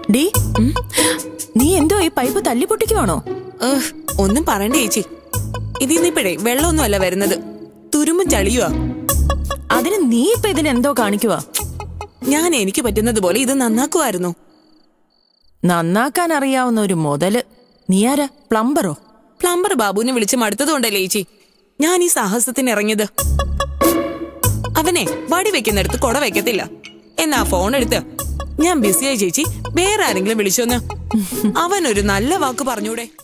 D നീ എന്തോ ഈ പൈപ്പ് തല്ലി പൊട്ടിക്കുവാണോ ഏഹ്, ഒന്നും പറയണ്ട ചേച്ചി ഇതിന്നിപ്പോഴേ വെള്ളമൊന്നുമല്ല വരുന്നത് തുരുമ്പും ചളിയുവാ അതിന് നീ ഇപ്പൊ ഇതിനെന്തോ കാണിക്കുവാ ഞാൻ എനിക്ക് പറ്റുന്നത് പോലെ ഇത് നന്നാക്കുമായിരുന്നു നന്നാക്കാൻ അറിയാവുന്ന ഒരു മുതല് നീ ആരാ പ്ലംബറോ പ്ലംബർ ബാബുവിനെ വിളിച്ച് മടുത്തതുകൊണ്ടല്ലേ ചേച്ചി ഞാൻ ഈ സാഹസത്തിന് ഇറങ്ങിയത് അവനെ വടി വെക്കുന്നിടത്ത് കൊട വെക്കത്തില്ല എന്നാ ഫോൺ എടുത്ത് ഞാൻ ബിസിയായി ചേച്ചി വേറെ ആരെങ്കിലും വിളിച്ചോന്ന് അവൻ ഒരു നല്ല വാക്ക് പറഞ്ഞൂടെ